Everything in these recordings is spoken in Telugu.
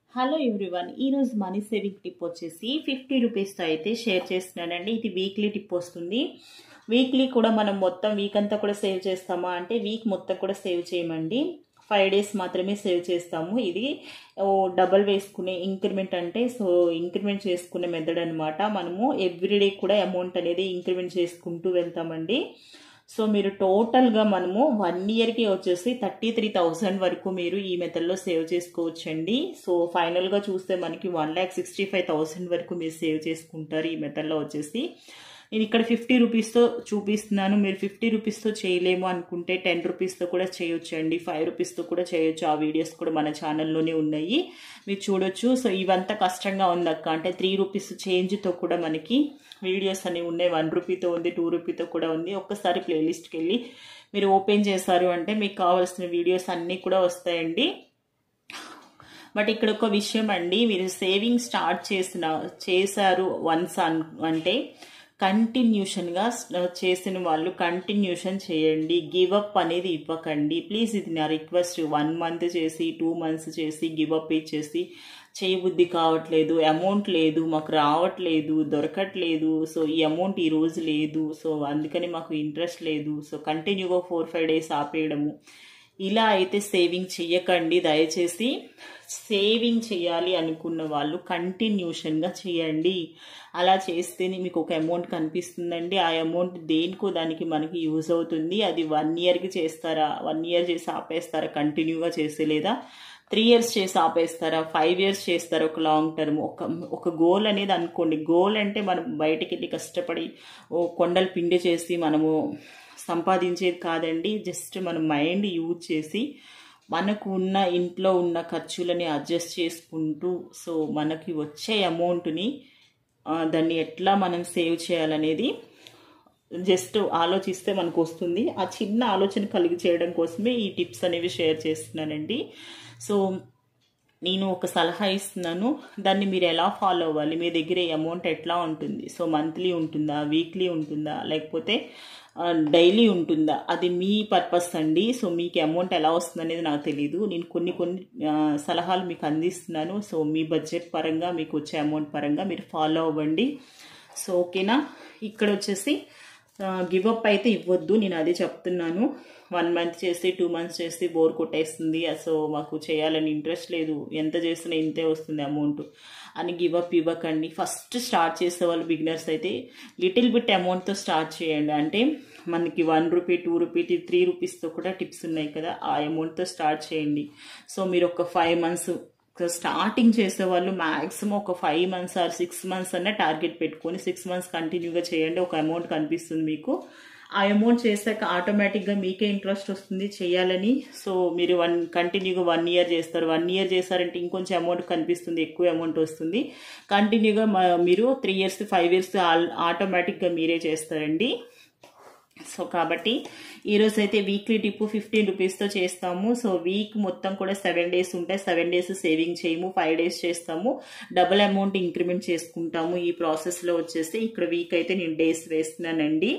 హలో ఎవ్రీవన్ ఈరోజు మనీ సేవింగ్ టిప్ వచ్చేసి ఫిఫ్టీ రూపీస్తో అయితే షేర్ చేస్తున్నానండి ఇది వీక్లీ టిప్ వస్తుంది వీక్లీ కూడా మనం మొత్తం వీక్ అంతా కూడా సేవ్ చేస్తామా అంటే వీక్ మొత్తం కూడా సేవ్ చేయమండి ఫైవ్ డేస్ మాత్రమే సేవ్ చేస్తాము ఇది డబల్ వేసుకునే ఇంక్రిమెంట్ అంటే సో ఇంక్రిమెంట్ చేసుకునే మెథడ్ అనమాట మనము ఎవ్రీడే కూడా అమౌంట్ అనేది ఇంక్రిమెంట్ చేసుకుంటూ వెళ్తామండి సో మీరు టోటల్గా మనము వన్ ఇయర్కి వచ్చేసి థర్టీ త్రీ థౌజండ్ వరకు మీరు ఈ మెథడ్లో సేవ్ చేసుకోవచ్చండి సో ఫైనల్గా చూస్తే మనకి one lakh sixty five thousand వరకు మీరు సేవ్ చేసుకుంటారు ఈ మెథడ్లో వచ్చేసి నేను ఇక్కడ ఫిఫ్టీ రూపీస్తో చూపిస్తున్నాను మీరు ఫిఫ్టీ రూపీస్తో చేయలేము అనుకుంటే టెన్ రూపీస్తో కూడా చేయొచ్చు అండి ఫైవ్ రూపీస్తో కూడా చేయొచ్చు ఆ వీడియోస్ కూడా మన ఛానల్లోనే ఉన్నాయి మీరు చూడొచ్చు సో ఇవంతా కష్టంగా ఉందక్క అంటే త్రీ రూపీస్ చేంజ్తో కూడా మనకి వీడియోస్ అనేవి ఉన్నాయి వన్ రూపీతో ఉంది టూ రూపీతో కూడా ఉంది ఒక్కసారి ప్లేలిస్ట్కి వెళ్ళి మీరు ఓపెన్ చేశారు అంటే మీకు కావాల్సిన వీడియోస్ అన్నీ కూడా వస్తాయండి బట్ ఇక్కడ ఒక విషయం అండి మీరు సేవింగ్ స్టార్ట్ చేసిన చేశారు వన్స్ అన్ అంటే కంటిన్యూషన్గా చేసిన వాళ్ళు కంటిన్యూషన్ చేయండి గివ్ అప్ అనేది ఇవ్వకండి ప్లీజ్ ఇది నా రిక్వెస్ట్ వన్ మంత్ చేసి టూ మంత్స్ చేసి గివ్ అప్ ఇచ్చేసి చేయబుద్ధి కావట్లేదు అమౌంట్ లేదు మాకు రావట్లేదు దొరకట్లేదు సో ఈ అమౌంట్ ఈ రోజు లేదు సో అందుకని మాకు ఇంట్రెస్ట్ లేదు సో కంటిన్యూగా ఫోర్ ఫైవ్ డేస్ ఆపేయడము ఇలా అయితే సేవింగ్ చెయ్యకండి దయచేసి సేవింగ్ చేయాలి అనుకున్న వాళ్ళు కంటిన్యూషన్గా చేయండి అలా చేస్తేనే మీకు ఒక అమౌంట్ కనిపిస్తుందండి ఆ అమౌంట్ దేనికో దానికి మనకి యూజ్ అవుతుంది అది వన్ ఇయర్కి చేస్తారా వన్ ఇయర్ చేసి ఆపేస్తారా కంటిన్యూగా చేసే లేదా త్రీ ఇయర్స్ చేసి ఆపేస్తారా ఫైవ్ ఇయర్స్ చేస్తారా ఒక లాంగ్ టర్మ్ ఒక ఒక గోల్ అనేది అనుకోండి గోల్ అంటే మనం బయటికి వెళ్ళి కష్టపడి ఓ కొండలు పిండి చేసి మనము సంపాదించేది కాదండి జస్ట్ మన మైండ్ యూజ్ చేసి మనకు ఉన్న ఇంట్లో ఉన్న ఖర్చులని అడ్జస్ట్ చేసుకుంటూ సో మనకి వచ్చే అమౌంట్ని దాన్ని ఎట్లా మనం సేవ్ చేయాలనేది జస్ట్ ఆలోచిస్తే మనకు వస్తుంది ఆ చిన్న ఆలోచన కలిగి చేయడం కోసమే ఈ టిప్స్ అనేవి షేర్ చేస్తున్నానండి సో నేను ఒక సలహా ఇస్తున్నాను దాన్ని మీరు ఎలా ఫాలో అవ్వాలి మీ దగ్గర అమౌంట్ ఎట్లా ఉంటుంది సో మంత్లీ ఉంటుందా వీక్లీ ఉంటుందా లేకపోతే డైలీ ఉంటుందా అది మీ పర్పస్ అండి సో మీకు అమౌంట్ ఎలా వస్తుంది అనేది నాకు తెలియదు నేను కొన్ని కొన్ని సలహాలు మీకు అందిస్తున్నాను సో మీ బడ్జెట్ పరంగా మీకు వచ్చే అమౌంట్ పరంగా మీరు ఫాలో అవ్వండి సో ఓకేనా ఇక్కడ వచ్చేసి గివ్ అప్ అయితే ఇవ్వద్దు నేను అదే చెప్తున్నాను వన్ మంత్ చేసి టూ మంత్స్ చేసి బోర్ కొట్టేస్తుంది సో మాకు చేయాలని ఇంట్రెస్ట్ లేదు ఎంత చేసినా ఇంతే వస్తుంది అమౌంట్ అని గివ్ అప్ ఇవ్వకండి ఫస్ట్ స్టార్ట్ చేసే వాళ్ళు బిగినర్స్ అయితే లిటిల్ బిట్ అమౌంట్తో స్టార్ట్ చేయండి అంటే మనకి one rupee two rupee three రూపీస్తో కూడా టిప్స్ ఉన్నాయి కదా ఆ అమౌంట్తో స్టార్ట్ చేయండి సో మీరు ఒక ఫైవ్ మంత్స్ స్టార్టింగ్ చేసే వాళ్ళు మ్యాక్సిమం ఒక five months or six months అన్న టార్గెట్ పెట్టుకొని సిక్స్ మంత్స్ కంటిన్యూగా చేయండి ఒక అమౌంట్ కనిపిస్తుంది మీకు ఆ అమౌంట్ చేశాక ఆటోమేటిక్గా మీకే ఇంట్రెస్ట్ వస్తుంది చేయాలని సో మీరు వన్ కంటిన్యూగా వన్ ఇయర్ చేస్తారు వన్ ఇయర్ చేశారంటే ఇంకొంచెం అమౌంట్ కనిపిస్తుంది ఎక్కువ అమౌంట్ వస్తుంది కంటిన్యూగా మీరు త్రీ ఇయర్స్ ఫైవ్ ఇయర్స్ ఆటోమేటిక్గా మీరే చేస్తారండి సో కాబట్టి ఈరోజు అయితే వీక్లీ టిప్ ఫిఫ్టీన్ రూపీస్తో చేస్తాము సో వీక్ మొత్తం కూడా సెవెన్ డేస్ ఉంటాయి సెవెన్ డేస్ సేవింగ్ చేయము ఫైవ్ డేస్ చేస్తాము డబుల్ అమౌంట్ ఇంక్రిమెంట్ చేసుకుంటాము ఈ ప్రాసెస్లో వచ్చేసి ఇక్కడ వీక్ అయితే నేను డేస్ వేస్తున్నానండి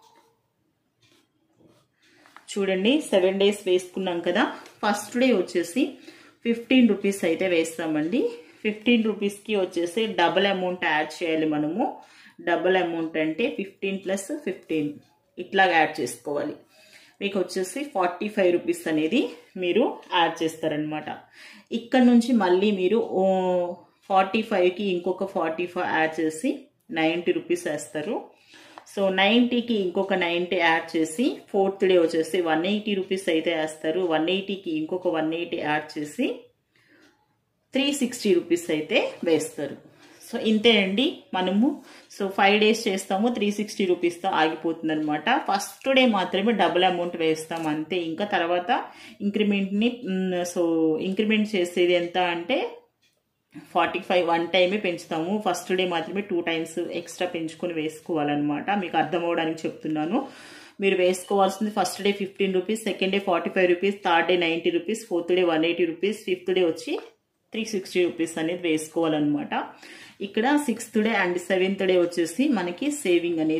చూడండి సెవెన్ డేస్ వేసుకున్నాం కదా ఫస్ట్ డే వచ్చేసి ఫిఫ్టీన్ రూపీస్ అయితే వేస్తామండి ఫిఫ్టీన్ రూపీస్కి వచ్చేసి డబుల్ అమౌంట్ యాడ్ చేయాలి మనము డబుల్ అమౌంట్ అంటే ఫిఫ్టీన్ ప్లస్ ఫిఫ్టీన్ ఇట్లాగా యాడ్ చేసుకోవాలి మీకు వచ్చేసి ఫార్టీ ఫైవ్ రూపీస్ అనేది మీరు యాడ్ చేస్తారనమాట ఇక్కడ నుంచి మళ్ళీ మీరు ఫార్టీ ఫైవ్కి ఇంకొక ఫార్టీ ఫైవ్ యాడ్ చేసి నైంటీ రూపీస్ వేస్తారు సో నైంటీకి ఇంకొక నైంటీ యాడ్ చేసి ఫోర్త్ డే వచ్చేసి వన్ ఎయిటీ రూపీస్ అయితే వేస్తారు వన్ ఎయిటీకి ఇంకొక వన్ ఎయిటీ యాడ్ చేసి త్రీ సిక్స్టీ రూపీస్ అయితే వేస్తారు సో ఇంతే అండి మనము సో ఫైవ్ డేస్ చేస్తాము త్రీ సిక్స్టీ రూపీస్తో ఆగిపోతుంది అనమాట ఫస్ట్ డే మాత్రమే డబుల్ అమౌంట్ వేస్తాం అంతే ఇంకా తర్వాత ఇంక్రిమెంట్ని సో ఇంక్రిమెంట్ చేసేది ఎంత అంటే ఫార్టీ ఫైవ్ వన్ టైమే పెంచుతాము ఫస్ట్ డే మాత్రమే టూ టైమ్స్ ఎక్స్ట్రా పెంచుకొని వేసుకోవాలన్నమాట మీకు అర్థం అవడానికి చెప్తున్నాను మీరు వేసుకోవాల్సింది first day fifteen rupees second day forty five rupees third day ninety rupees fourth day one eighty rupees fifth day వచ్చి త్రీ సిక్స్టీ రూపీస్ అనేది వేసుకోవాలన్నమాట ఇక్కడ sixth day and seventh day వచ్చేసి మనకి సేవింగ్ అనేది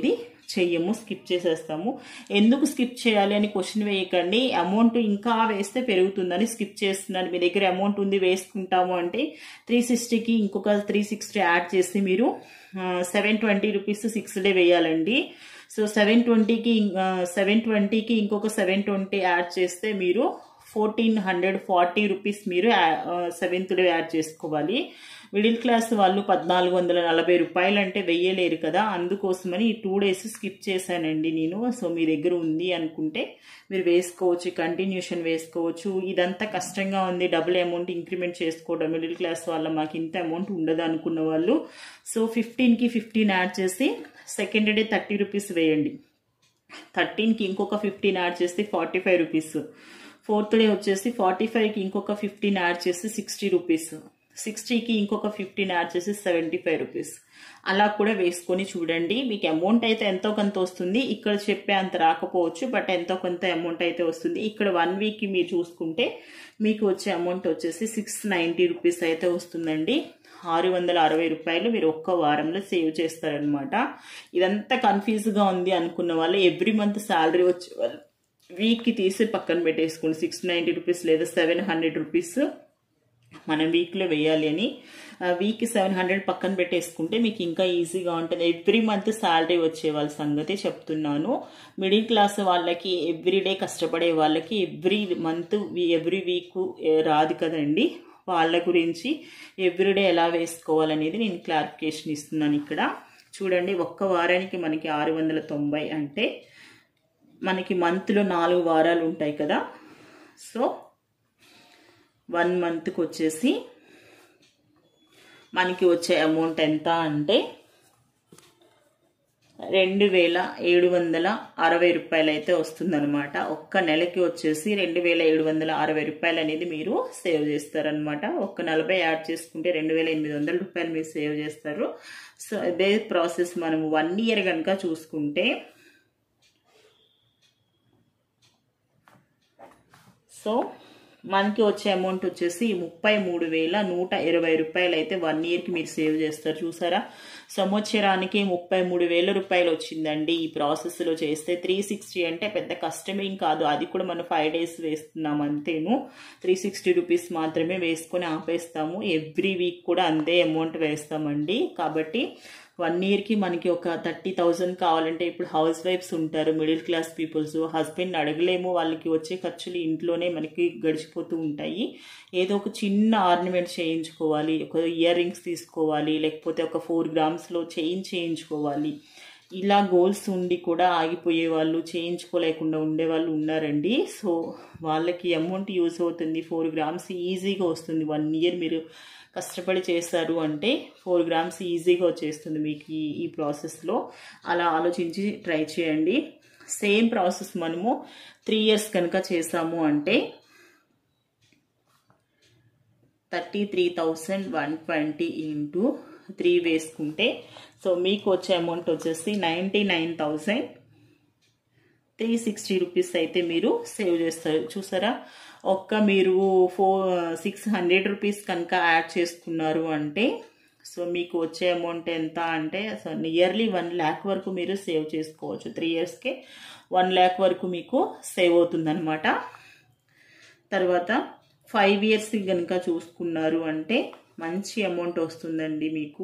చెయ్యము స్కిప్ చేసేస్తాము ఎందుకు స్కిప్ చేయాలి అని క్వశ్చన్ వేయకండి అమౌంట్ ఇంకా వేస్తే పెరుగుతుందని స్కిప్ చేస్తున్నాను మీ దగ్గర అమౌంట్ ఉంది వేసుకుంటాము అంటే త్రీ సిక్స్టీకి ఇంకొక త్రీ సిక్స్టీ యాడ్ చేసి మీరు seven twenty rupees six day వేయాలండి సో సెవెన్ ట్వంటీకి సెవెన్ ట్వంటీకి ఇంకొక సెవెన్ ట్వంటీ యాడ్ చేస్తే మీరు ఫోర్టీన్ హండ్రెడ్ ఫార్టీ రూపీస్ మీరు సెవెంత్ డే యాడ్ చేసుకోవాలి మిడిల్ క్లాస్ వాళ్ళు పద్నాలుగు వందల నలభై రూపాయలు అంటే వెయ్యలేరు కదా అందుకోసమని ఈ టూ డేస్ స్కిప్ చేశానండి నేను సో మీ దగ్గర ఉంది అనుకుంటే మీరు వేసుకోవచ్చు కంటిన్యూషన్ వేసుకోవచ్చు ఇదంతా కష్టంగా ఉంది డబుల్ అమౌంట్ ఇంక్రిమెంట్ చేసుకోవడం మిడిల్ క్లాస్ వాళ్ళ మాకు ఇంత అమౌంట్ ఉండదు అనుకున్న వాళ్ళు సో ఫిఫ్టీన్కి ఫిఫ్టీన్ యాడ్ చేసి సెకండ్ డే థర్టీ రూపీస్ వేయండి థర్టీన్కి ఇంకొక ఫిఫ్టీన్ యాడ్ చేస్తే forty five rupees fourth day వచ్చేసి ఫార్టీ ఫైవ్కి ఇంకొక ఫిఫ్టీన్ యాడ్ చేసి సిక్స్టీ రూపీస్ సిక్స్టీకి ఇంకొక ఫిఫ్టీన్ యాడ్ చేసి సెవెంటీ ఫైవ్ రూపీస్ అలా కూడా వేసుకొని చూడండి మీకు అమౌంట్ అయితే ఎంతో కొంత వస్తుంది ఇక్కడ చెప్పే అంత రాకపోవచ్చు బట్ ఎంతో కొంత అమౌంట్ అయితే వస్తుంది ఇక్కడ వన్ వీక్కి మీరు చూసుకుంటే మీకు వచ్చే అమౌంట్ వచ్చేసి సిక్స్ నైంటీ రూపీస్ అయితే వస్తుందండి ఆరు వందల అరవై రూపాయలు మీరు ఒక్క వారంలో సేవ్ చేస్తారనమాట ఇదంతా కన్ఫ్యూజ్గా ఉంది అనుకున్న వాళ్ళు ఎవ్రీ మంత్ శాలరీ వచ్చే వాళ్ళు వీక్కి తీసి పక్కన పెట్టేసుకోండి సిక్స్ నైంటీ రూపీస్ లేదా సెవెన్ హండ్రెడ్ రూపీస్ మనం వీక్లో వేయాలి అని వీక్కి సెవెన్ హండ్రెడ్ పక్కన పెట్టేసుకుంటే మీకు ఇంకా ఈజీగా ఉంటుంది ఎవ్రీ మంత్ శాలరీ వచ్చే వాళ్ళ సంగతి చెప్తున్నాను మిడిల్ క్లాస్ వాళ్ళకి ఎవ్రీడే కష్టపడే వాళ్ళకి ఎవ్రీ మంత్ ఎవ్రీ వీక్ రాదు కదండి వాళ్ళ గురించి ఎవ్రీడే ఎలా వేసుకోవాలనేది నేను క్లారిఫికేషన్ ఇస్తున్నాను ఇక్కడ చూడండి ఒక్క వారానికి మనకి ఆరు వందల తొంభై అంటే మనకి మంత్లో నాలుగు వారాలు ఉంటాయి కదా సో వన్ మంత్కి వచ్చేసి మనకి వచ్చే అమౌంట్ ఎంత అంటే రెండు వేల ఏడు వందల అరవై రూపాయలు అయితే వస్తుందన్నమాట ఒక్క నెలకి వచ్చేసి రెండు వేల ఏడు వందల అరవై రూపాయలు అనేది మీరు సేవ్ చేస్తారనమాట ఒక్క నలభై యాడ్ చేసుకుంటే రెండు వేల ఎనిమిది వందల రూపాయలు మీరు సేవ్ చేస్తారు సో ఇదే ప్రాసెస్ మనం వన్ ఇయర్ కనుక చూసుకుంటే సో మనకి వచ్చే అమౌంట్ వచ్చేసి ముప్పై మూడు వేల నూట ఇరవై రూపాయలు అయితే వన్ ఇయర్కి మీరు సేవ్ చేస్తారు చూసారా సంవత్సరానికి ముప్పై మూడు వేల రూపాయలు వచ్చిందండి ఈ ప్రాసెస్లో చేస్తే త్రీ సిక్స్టీ అంటే పెద్ద కష్టమేం కాదు అది కూడా మనం ఫైవ్ డేస్ వేస్తున్నాం అంతేను త్రీ సిక్స్టీ రూపీస్ మాత్రమే వేసుకొని ఆపేస్తాము ఎవ్రీ వీక్ కూడా అంతే అమౌంట్ వేస్తామండి కాబట్టి వన్ ఇయర్కి మనకి ఒక థర్టీ థౌజండ్ కావాలంటే ఇప్పుడు హౌస్ వైఫ్స్ ఉంటారు మిడిల్ క్లాస్ పీపుల్స్ హస్బెండ్ అడగలేము వాళ్ళకి వచ్చే ఖర్చులు ఇంట్లోనే మనకి గడిచిపోతూ ఉంటాయి ఏదో ఒక చిన్న ఆర్నమెంట్ చేయించుకోవాలి ఒక ఇయర్ రింగ్స్ తీసుకోవాలి లేకపోతే ఒక ఫోర్ గ్రామ్స్లో చైన్ చేయించుకోవాలి ఇలా గోల్స్ ఉండి కూడా ఆగిపోయే వాళ్ళు చేయించుకోలేకుండా ఉండేవాళ్ళు ఉన్నారండి సో వాళ్ళకి అమౌంట్ యూజ్ అవుతుంది ఫోర్ గ్రామ్స్ ఈజీగా వస్తుంది వన్ ఇయర్ మీరు కష్టపడి చేస్తారు అంటే ఫోర్ గ్రామ్స్ ఈజీగా వచ్చేస్తుంది మీకు ఈ ఈ ప్రాసెస్లో అలా ఆలోచించి ట్రై చేయండి సేమ్ ప్రాసెస్ మనము త్రీ ఇయర్స్ కనుక చేసాము అంటే thirty three thousand one twenty into three వేసుకుంటే సో మీకు వచ్చే అమౌంట్ వచ్చేసి ninety nine thousand three sixty rupees అయితే మీరు సేవ్ చేస్తారు చూసారా ఒక్క మీరు ఫోర్ సిక్స్ హండ్రెడ్ రూపీస్ కనుక యాడ్ చేసుకున్నారు అంటే సో మీకు వచ్చే అమౌంట్ ఎంత అంటే సో నియర్లీ వన్ ల్యాక్ వరకు మీరు సేవ్ చేసుకోవచ్చు త్రీ ఇయర్స్కి వన్ ల్యాక్ వరకు మీకు సేవ్ అవుతుందన్నమాట తర్వాత ఫైవ్ ఇయర్స్ కనుక చూసుకున్నారు అంటే మంచి అమౌంట్ వస్తుందండి మీకు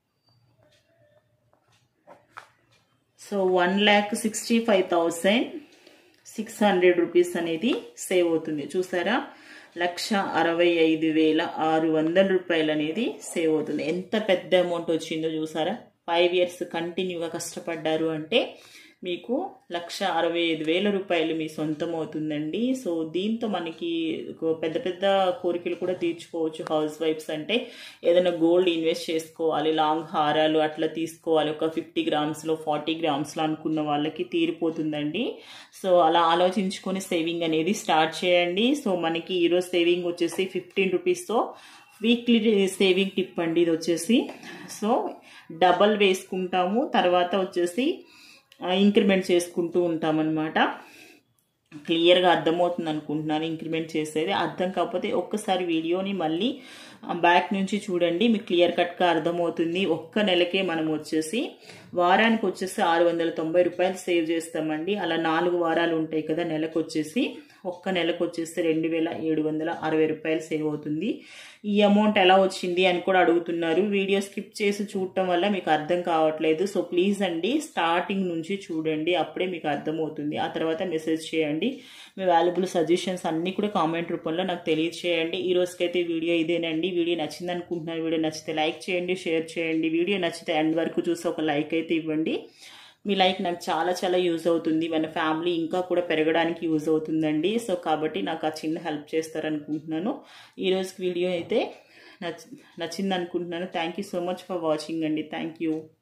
so one lakh sixty five thousand six hundred rupees అనేది సేవ్ అవుతుంది చూసారా లక్ష అరవై ఐదు వేల ఆరు వందల రూపాయలు అనేది సేవ్ అవుతుంది ఎంత పెద్ద అమౌంట్ వచ్చిందో చూసారా ఫైవ్ ఇయర్స్ కంటిన్యూగా కష్టపడ్డారు అంటే మీకు లక్ష అరవై ఐదు వేల రూపాయలు మీ సొంతం అవుతుందండి సో దీంతో మనకి పెద్ద పెద్ద కోరికలు కూడా తీర్చుకోవచ్చు హౌస్ వైఫ్స్ అంటే ఏదైనా గోల్డ్ ఇన్వెస్ట్ చేసుకోవాలి లాంగ్ హారాలు అట్లా తీసుకోవాలి ఒక ఫిఫ్టీ గ్రామ్స్లో ఫార్టీ గ్రామ్స్లో అనుకున్న వాళ్ళకి తీరిపోతుందండి సో అలా ఆలోచించుకొని సేవింగ్ అనేది స్టార్ట్ చేయండి సో మనకి ఈరోజు సేవింగ్ వచ్చేసి ఫిఫ్టీన్ రూపీస్తో వీక్లీ సేవింగ్ టిప్ అండి ఇది వచ్చేసి సో డబల్ వేసుకుంటాము తర్వాత వచ్చేసి ఇంక్రిమెంట్ చేసుకుంటూ ఉంటామన్నమాట క్లియర్గా అర్థమవుతుంది అనుకుంటున్నాను ఇంక్రిమెంట్ చేసేది అర్థం కాకపోతే ఒక్కసారి వీడియోని మళ్ళీ బ్యాక్ నుంచి చూడండి మీకు క్లియర్ కట్గా అర్థమవుతుంది ఒక్క నెలకే మనం వచ్చేసి వారానికి వచ్చేసి ఆరు వందల తొంభై రూపాయలు సేవ్ చేస్తామండి అలా నాలుగు వారాలు ఉంటాయి కదా నెలకు వచ్చేసి ఒక్క నెలకు వచ్చేసి రెండు వేల ఏడు వందల అరవై రూపాయలు సేవ్ అవుతుంది ఈ అమౌంట్ ఎలా వచ్చింది అని కూడా అడుగుతున్నారు వీడియో స్కిప్ చేసి చూడటం వల్ల మీకు అర్థం కావట్లేదు సో ప్లీజ్ అండి స్టార్టింగ్ నుంచి చూడండి అప్పుడే మీకు అర్థమవుతుంది ఆ తర్వాత మెసేజ్ చేయండి మీ వాల్యుబుల్ సజెషన్స్ అన్నీ కూడా కామెంట్ రూపంలో నాకు తెలియచేయండి ఈ రోజుకైతే వీడియో ఇదేనండి వీడియో నచ్చింది అనుకుంటున్నాను వీడియో నచ్చితే లైక్ చేయండి షేర్ చేయండి వీడియో నచ్చితే ఎండ్ వరకు చూసి ఒక లైక్ అయితే ఇవ్వండి మీ లైక్ నాకు చాలా చాలా యూజ్ అవుతుంది మన ఫ్యామిలీ ఇంకా కూడా పెరగడానికి యూజ్ అవుతుందండి సో కాబట్టి నాకు ఆ చిన్న హెల్ప్ చేస్తారనుకుంటున్నాను ఈరోజు వీడియో అయితే నచ్ నచ్చింది అనుకుంటున్నాను thank you so much for watching అండి థ్యాంక్ యూ